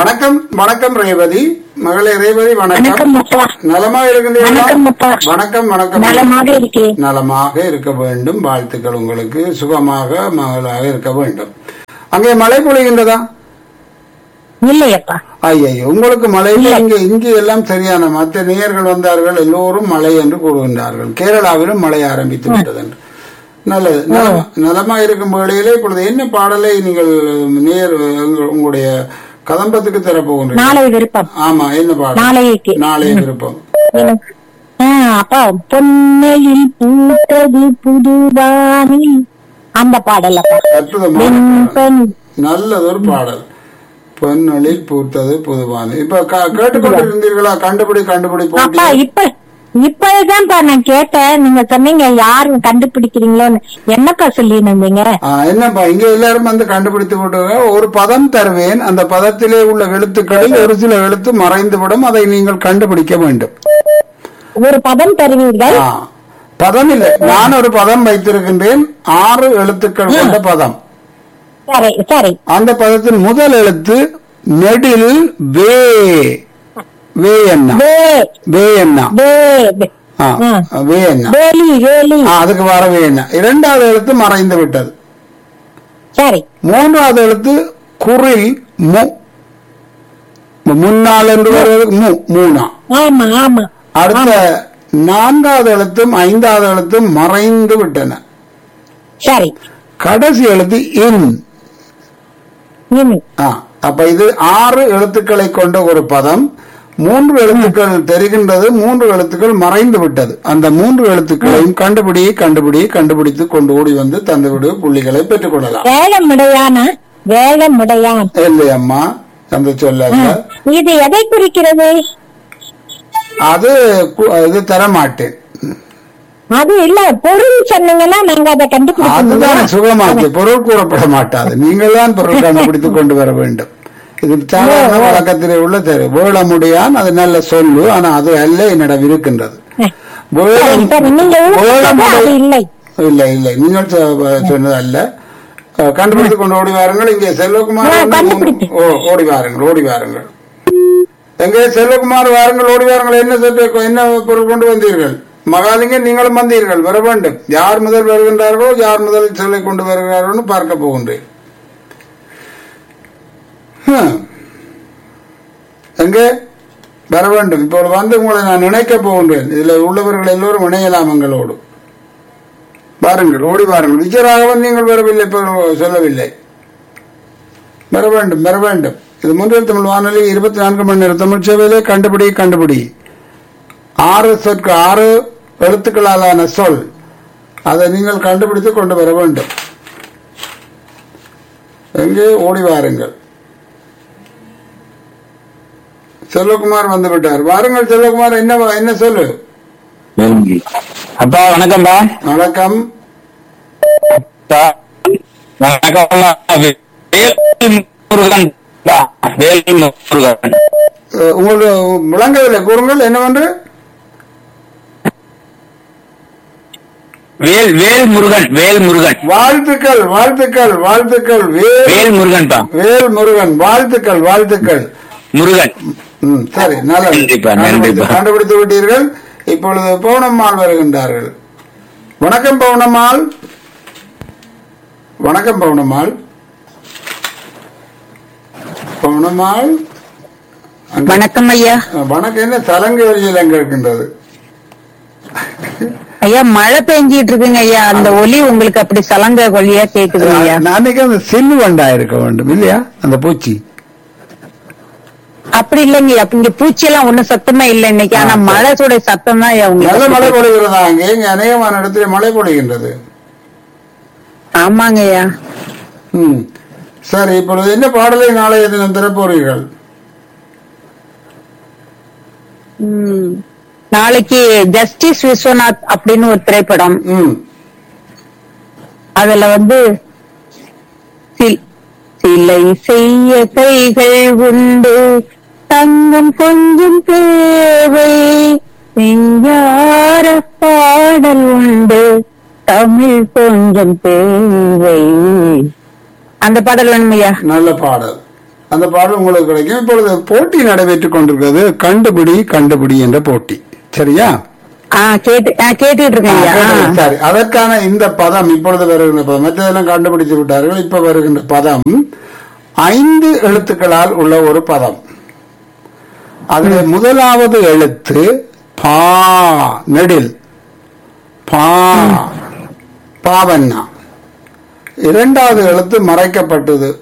வணக்கம் வணக்கம் ரேவதி மகளே ரேவதி வணக்கம் வணக்கம் அப்பா நலமாக இருக்கின்றீர்களா வணக்கம் அப்பா. வணக்கம் வணக்கம் நலமாக இருக்கேன் நலமாக இருக்க வேண்டும் வாழ்த்துக்கள் உங்களுக்கு சுகமாக மகளாக இருக்க வேண்டும் அங்கே மழை பொழிகின்றதா இல்லையப்பா ஐயோ உங்களுக்கு மழை இங்கே இங்கே எல்லாம் சரியான மற்ற நேயர்கள் வந்தார்கள் எல்லோரும் மழை என்று கூறுகின்றார்கள் கேரளாவிலும் மழை ஆரம்பித்து விட்டது என்று நல்லது நலமா- நலமா இருக்கும் வேளையிலே இப்பொழுது என்ன பாடலை நீங்கள் நேர் உங்களுடைய கதம்பத்துக்கு தரப்போகின்றீர்கள் நாளை விருப்பம் ஆமா என்ன பாடல் நாளைக்கு நாளைய விருப்பம் ஆ, அப்பா பொன்னையில் பூத்தது புதுவானில் அந்த பாடல் அப்பா அற்புதமான வெண்பன் நல்லதொரு பாடல் பொன்னொழில் பூத்தது புதுவான இப்ப க- கேட்டுக்கொண்டிருந்தீர்களா கண்டுபிடி கண்டுபிடி அப்பா போட்டி இப்ப இப்பதான்ப்பா நான் கேட்டேன் நீங்க சொன்னீங்க யாரு கண்டுபிடிக்கிறீங்களோன்னு என்னப்பா சொல்லி இருந்தீங்க ஆ, என்னப்பா இங்க எல்லாரும் வந்து கண்டுபிடித்து போட்டு ஒரு பதம் தருவேன் அந்த பதத்திலே உள்ள எழுத்துக்களில் ஒரு சில எழுத்து மறைந்துவிடும் அதை நீங்கள் கண்டுபிடிக்க வேண்டும் ஒரு பதம் தருவீர்கள் ஆ, பதம் இல்லை நான் ஒரு பதம் வைத்திருக்கின்றேன் ஆறு எழுத்துக்கள் கொண்ட பதம் சரி சரி அந்த பதத்தின் முதல் எழுத்து நெடில் வே வே என்ன வே வே என்ன வே ஆ, ம். வே என்ன வேலி வேலி ஆ, அதுக்கு வரவே என்ன இரண்டாவது எழுத்து மறைந்து விட்டது சரி மூன்றாவது எழுத்து குரில் மு முன்னால் என்று வருவது மு மூணா ஆமா ஆமா அடுத்த நான்காவது எழுத்தும் ஐந்தாவது எழுத்தும் மறைந்து விட்டன சரி கடைசி எழுத்து இன் இனி ஆ, அப்ப இது ஆறு எழுத்துக்களை கொண்ட ஒரு பதம் மூன்று எழுத்துக்கள் தெரிகின்றது மூன்று எழுத்துக்கள் மறைந்து விட்டது அந்த மூன்று எழுத்துக்களையும் கண்டுபிடி கண்டுபிடி கண்டுபிடித்து கொண்டு ஓடி வந்து தந்துவிடு புள்ளிகளை பெற்றுக் கொள்ளலாம் வேளமுடையான வேளமுடையான் இல்லை அம்மா அந்த சொல்ல இது எதை குறிக்கிறது அது கு- இது தர மாட்டேன் அது இல்ல பொருள் சொன்னீங்கன்னா நாங்க அதை அதுதான் கண்டுபிடிக்கணும் சுகமாச்சு பொருள் கூறப்பட மாட்டாது நீங்கள் தான் பொருள் கண்டுபிடித்துக் கொண்டு வர வேண்டும் இது சாதாரண வழக்கத்திலே உள்ள தெரு வேளமுடியான் அது நல்ல சொல்லு ஆனா அது அல்ல என்னிடம் இருக்கின்றது வேளம்- சரி, நீங்க ஊருக்கு வேளமுடை- அது இல்லை இல்லை இல்லை நீங்கள் சொ- சொன்னது அல்ல அஹ், கண்டுபிடித்துக் கொண்டு ஓடி வாருங்கள் இங்கே செல்வகுமார் ஆ, வந்து கண்டுபிடித்து. ஓ, ஓடி வாருங்கள் ஓடி வாருங்கள் எங்கே செல்வகுமார் வாருங்கள் ஓடி வாருங்கள் என்ன சொல்ல என்ன பொருள் கொண்டு வந்தீர்கள் மகாலிங்கம் நீங்களும் வந்தீர்கள் வர வேண்டும் யார் முதல் வருகின்றார்களோ யார் முதல் சொல்லை கொண்டு வருகிறார்களோ பார்க்க போகின்றேன் ஹம். எங்கே வர வேண்டும் இப்போது வந்து உங்களை நான் நினைக்க போகின்றேன் இதில் உள்ளவர்கள் எல்லோரும் இணையலாம் எங்களோடு வாருங்கள் ஓடி வாருங்கள் விஜயராகவன் நீங்கள் வரவில்லை இப்போ சொல்லவில்லை வர வேண்டும் வர வேண்டும் இது முன்னில் தமிழ் வானொலி இருபத்தி நான்கு மணி நேரம் தமிழ் சேவையிலே கண்டுபிடி கண்டுபிடி ஆறு சொற்க ஆறு எழுத்துக்களாலான சொல் அதை நீங்கள் கண்டுபிடித்து கொண்டு வர வேண்டும் எங்கே ஓடி வாருங்கள் செல்வகுமார் வந்து விட்டார் வாருங்கள் செல்வகுமார் என்ன என்ன சொல்லு அப்பா வணக்கம்ப்பா வணக்கம் அப்பா, வணக்கம்மா வேல் முருகன் பா, வேல் முருகன் அஹ், உங்களுக்கு விளங்கவில்லை கூறுங்கள் என்னவென்று வேல் வேல் முருகன் வேல் முருகன் வாழ்த்துக்கள் வாழ்த்துக்கள் வாழ்த்துக்கள் வேல் வேல் முருகன் பா வேல் முருகன் வாழ்த்துக்கள் வாழ்த்துக்கள் முருகன் ம், சரி நல்லது நன்றிப்பா, கண்டுபிடித்து- நன்றிப்பா. கண்டுபிடித்து விட்டீர்கள் இப்பொழுது பவுனம்மாள் வருகின்றார்கள் வணக்கம் பவுனம்மாள் வணக்கம் பவுனம்மாள் பவுனம்மாள் அங்க- வணக்கம் ஐயா அஹ், வணக்கம் என்ன சலங்கு வழியில் அங்க இருக்கின்றது ஐயா மழை பெஞ்சிட்டு இருக்குங்க ஐயா அந்த ஒலி உங்களுக்கு அப்படி சலங்க ஒலியா கேக்குதுங்க ஐயா நான் அன்னைக்கு அந்த சில்லு வண்டா இருக்க வேண்டும் இல்லையா அந்த பூச்சி அப்படி இல்லைங்க ஐயா இங்க பூச்சி எல்லாம் ஒண்ணும் சத்தமே இல்ல இன்னைக்கு ஆனா ஆ, சரி. மழை சூட சத்தம் தான் ஐயா நல்ல மழை உங்களுக்கு பொழிகிறதா அங்கே இங்க அநேகமான இடத்துல மழை பொழிகின்றது ஆமாங்க ஐயா ம் சரி இப்பொழுது என்ன பாடலை நாளைய தினம் திறப்போறீர்கள் ம். நாளைக்கு ஜஸ்டிஸ் விஸ்வநாத் அப்படின்னு ஒரு திரைப்படம் ம் அதுல வந்து சில்- சிலை செய்ய கைகள் உண்டு தங்கம் கொஞ்சம் தேவை நெஞ்சார பாடல் உண்டு தமிழ் கொஞ்சம் தேவை அந்த பாடல் வேணுமையா நல்ல பாடல் அந்த பாடல் உங்களுக்கு கிடைக்கும் இப்பொழுது போட்டி நடைபெற்றுக் கொண்டிருக்கிறது கண்டுபிடி கண்டுபிடி என்ற போட்டி சரியா ஆ கேட்டு ஆ, கேட்டுட்டு இருக்கேன் ஐயா ஆ. சரி அதற்கான இந்த பதம் இப்பொழுது வருகின்ற பதம் மற்றதெல்லாம் கண்டுபிடித்து விட்டார்கள் இப்ப வருகின்ற பதம் ஐந்து எழுத்துக்களால் உள்ள ஒரு பதம் அதுல முதலாவது எழுத்து பா நெடில் பா பாவண்ணா இரண்டாவது எழுத்து மறைக்கப்பட்டது